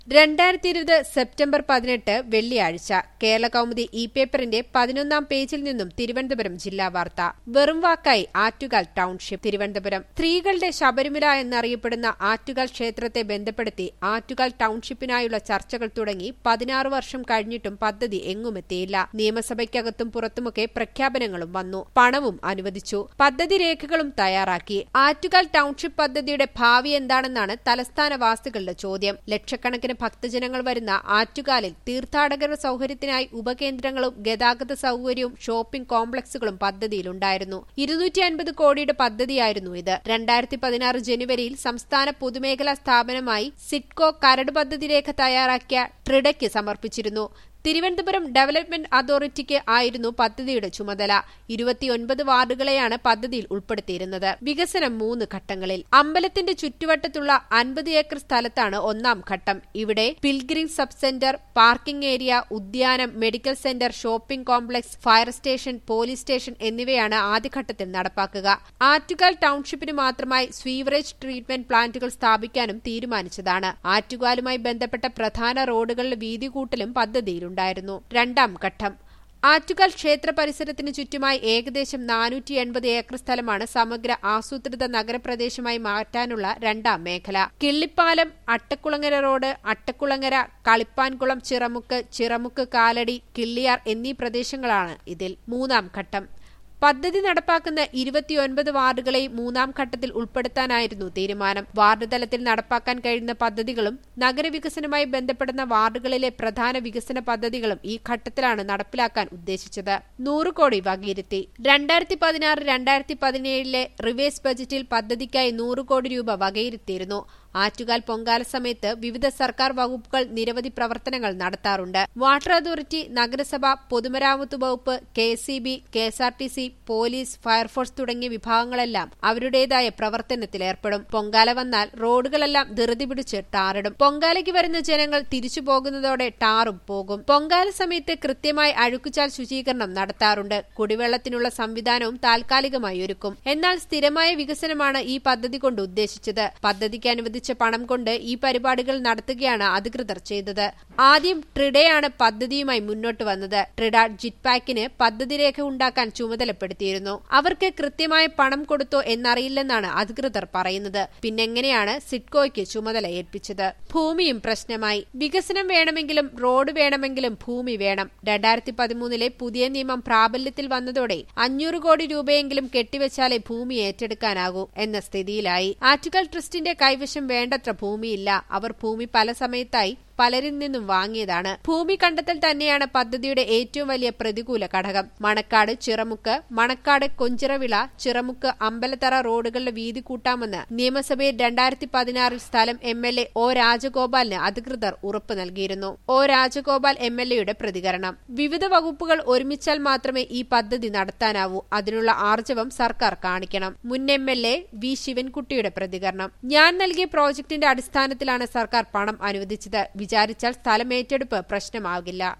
രണ്ടായിരത്തി ഇരുപത് സെപ്റ്റംബർ പതിനെട്ട് വെള്ളിയാഴ്ച കേരള കൗമുദി ഇ പേപ്പറിന്റെ പതിനൊന്നാം പേജിൽ നിന്നും തിരുവനന്തപുരം ജില്ലാ വാർത്ത വെറും വാക്കായി ആറ്റുകാൽ ടൗൺഷിപ്പ് തിരുവനന്തപുരം സ്ത്രീകളുടെ ശബരിമല എന്നറിയപ്പെടുന്ന ആറ്റുകാൽ ക്ഷേത്രത്തെ ബന്ധപ്പെടുത്തി ആറ്റുകാൽ ടൗൺഷിപ്പിനായുള്ള ചർച്ചകൾ തുടങ്ങി പതിനാറ് വർഷം കഴിഞ്ഞിട്ടും പദ്ധതി എങ്ങുമെത്തിയില്ല നിയമസഭയ്ക്കകത്തും പുറത്തുമൊക്കെ പ്രഖ്യാപനങ്ങളും വന്നു പണവും അനുവദിച്ചു പദ്ധതി രേഖകളും തയ്യാറാക്കി ആറ്റുകാൽ ടൗൺഷിപ്പ് പദ്ധതിയുടെ ഭാവി എന്താണെന്നാണ് തലസ്ഥാനവാസികളുടെ ചോദ്യം ലക്ഷക്കണക്കിന് ഭക്തജനങ്ങൾ വരുന്ന ആറ്റുകാലിൽ തീർത്ഥാടകരുടെ സൗകര്യത്തിനായി ഉപകേന്ദ്രങ്ങളും ഗതാഗത സൗകര്യവും ഷോപ്പിംഗ് കോംപ്ലക്സുകളും പദ്ധതിയിലുണ്ടായിരുന്നു ഇരുന്നൂറ്റി അൻപത് കോടിയുടെ പദ്ധതിയായിരുന്നു ഇത് രണ്ടായിരത്തി പതിനാറ് ജനുവരിയിൽ സംസ്ഥാന പൊതുമേഖലാ സ്ഥാപനമായി സിഡ്കോ കരട് പദ്ധതി രേഖ തയ്യാറാക്കിയ ട്രിഡയ്ക്ക് സമർപ്പിച്ചിരുന്നു തിരുവനന്തപുരം ഡെവലപ്മെന്റ് അതോറിറ്റിക്ക് ആയിരുന്നു പദ്ധതിയുടെ ചുമതല ഇരുപത്തിയൊൻപത് വാർഡുകളെയാണ് പദ്ധതിയിൽ ഉൾപ്പെടുത്തിയിരുന്നത് വികസനം മൂന്ന് ഘട്ടങ്ങളിൽ അമ്പലത്തിന്റെ ചുറ്റുവട്ടത്തുള്ള അൻപത് ഏക്കർ സ്ഥലത്താണ് ഒന്നാം ഘട്ടം ഇവിടെ pilgrim sub centre parking area ഉദ്യാനം medical centre shopping complex fire station police station എന്നിവയാണ് ആദ്യഘട്ടത്തിൽ നടപ്പാക്കുക ആറ്റുകാൽ ടൗൺഷിപ്പിന് മാത്രമായി സ്വീവറേജ് ട്രീറ്റ്മെന്റ് പ്ലാന്റുകൾ സ്ഥാപിക്കാനും തീരുമാനിച്ചതാണ് ആറ്റുകാലുമായി ബന്ധപ്പെട്ട പ്രധാന റോഡുകളുടെ വീതി കൂട്ടലും പദ്ധതിയിലുണ്ട് ഉണ്ടായിരുന്നു രണ്ടാം ഘട്ടം ആറ്റുകാൽ ക്ഷേത്ര പരിസരത്തിന് ചുറ്റുമായി ഏകദേശം നാനൂറ്റി എൺപത് ഏക്കർ സ്ഥലമാണ് സമഗ്ര ആസൂത്രിത നഗരപ്രദേശമായി മാറ്റാനുള്ള രണ്ടാം മേഖല കിള്ളിപ്പാലം അട്ടക്കുളങ്ങര റോഡ് അട്ടക്കുളങ്ങര കളിപ്പാൻകുളം ചിറമുക്ക് ചിറമുക്ക് കാലടി കിള്ളിയാർ എന്നീ പ്രദേശങ്ങളാണ് ഇതിൽ മൂന്നാം ഘട്ടം പദ്ധതി നടപ്പാക്കുന്ന ഇരുപത്തിയൊൻപത് വാർഡുകളെയും മൂന്നാം ഘട്ടത്തിൽ ഉൾപ്പെടുത്താനായിരുന്നു തീരുമാനം വാർഡ് തലത്തിൽ നടപ്പാക്കാൻ കഴിയുന്ന പദ്ധതികളും നഗരവികസനവുമായി ബന്ധപ്പെടുന്ന വാർഡുകളിലെ പ്രധാന വികസന പദ്ധതികളും ഈ ഘട്ടത്തിലാണ് നടപ്പിലാക്കാൻ ഉദ്ദേശിച്ചത് നൂറ് കോടി വകയിരുത്തി രണ്ടായിരത്തി പതിനാറ് രണ്ടായിരത്തി പതിനേഴിലെ റിവേഴ്സ് ബജറ്റിൽ പദ്ധതിക്കായി നൂറ് കോടി രൂപ വകയിരുത്തിയിരുന്നു ആറ്റുകാൽ പൊങ്കാല സമയത്ത് വിവിധ സർക്കാർ വകുപ്പുകൾ നിരവധി പ്രവർത്തനങ്ങൾ നടത്താറുണ്ട് വാട്ടർ അതോറിറ്റി നഗരസഭ പൊതുമരാമത്ത് വകുപ്പ് K S B K S R T C police fire force തുടങ്ങിയ വിഭാഗങ്ങളെല്ലാം അവരുടേതായ പ്രവർത്തനത്തിലേർപ്പെടും പൊങ്കാല വന്നാൽ റോഡുകളെല്ലാം ധൃതി പിടിച്ച് ടാറിടും പൊങ്കാലയ്ക്ക് വരുന്ന ജനങ്ങൾ തിരിച്ചു പോകുന്നതോടെ ടാറും പോകും പൊങ്കാല സമയത്ത് കൃത്യമായി അഴുക്കുചാൽ ശുചീകരണം നടത്താറുണ്ട് കുടിവെള്ളത്തിനുള്ള സംവിധാനവും താൽക്കാലികമായി ഒരുക്കും എന്നാൽ സ്ഥിരമായ വികസനമാണ് ഈ പദ്ധതി കൊണ്ട് ഉദ്ദേശിച്ചത് പദ്ധതിക്ക് അനുവദിച്ച പണം കൊണ്ട് ഈ പരിപാടികൾ നടത്തുകയാണ് അധികൃതർ ചെയ്തത് ആദ്യം ട്രിഡയാണ് പദ്ധതിയുമായി മുന്നോട്ട് വന്നത് ട്രിഡ ജിറ്റ്പാക്കിന് പദ്ധതി രേഖ ഉണ്ടാക്കാൻ ചുമതലപ്പെടുത്തിയിരുന്നു അവർക്ക് കൃത്യമായ പണം കൊടുത്തോ എന്നറിയില്ലെന്നാണ് അധികൃതർ പറയുന്നത് പിന്നെങ്ങനെയാണ് സിഡ്കോയ്ക്ക് ചുമതല ഏൽപ്പിച്ചത് ഭൂമിയും പ്രശ്നമായി വികസനം വേണമെങ്കിലും റോഡ് വേണമെങ്കിലും ഭൂമി വേണം രണ്ടായിരത്തി പതിമൂന്നിലെ പുതിയ നിയമം പ്രാബല്യത്തിൽ വന്നതോടെ അഞ്ഞൂറ് കോടി രൂപയെങ്കിലും കെട്ടിവെച്ചാലേ ഭൂമി ഏറ്റെടുക്കാനാകൂ എന്ന സ്ഥിതിയിലായി ആറ്റുകൽ ട്രസ്റ്റിന്റെ കൈവശം വേണ്ടത്ര ഭൂമിയില്ല അവർ ഭൂമി പല സമയത്തായി പലരിൽ നിന്നും വാങ്ങിയതാണ് ഭൂമി കണ്ടെത്തൽ തന്നെയാണ് പദ്ധതിയുടെ ഏറ്റവും വലിയ പ്രതികൂല ഘടകം മണക്കാട് ചിറമുക്ക് മണക്കാട് കൊഞ്ചിറവിള ചിറമുക്ക് അമ്പലത്തറ റോഡുകളുടെ വീതി കൂട്ടാമെന്ന് നിയമസഭയിൽ രണ്ടായിരത്തി പതിനാറിൽ സ്ഥലം എം എൽ എ ഒ രാജഗോപാലിന് അധികൃതർ ഉറപ്പ് നൽകിയിരുന്നു ഒ രാജഗോപാൽ എം എൽ എയുടെ പ്രതികരണം വിവിധ വകുപ്പുകൾ ഒരുമിച്ചാൽ മാത്രമേ ഈ പദ്ധതി നടത്താനാവൂ അതിനുള്ള ആർജവം സർക്കാർ കാണിക്കണം മുൻ എം എൽ എ വി ശിവൻകുട്ടിയുടെ പ്രതികരണം ഞാൻ നൽകിയ പ്രോജക്ടിന്റെ അടിസ്ഥാനത്തിലാണ് സർക്കാർ പണം അനുവദിച്ചത് വിചാരിച്ചാൽ സ്ഥലമേറ്റെടുപ്പ് പ്രശ്നമാകില്ല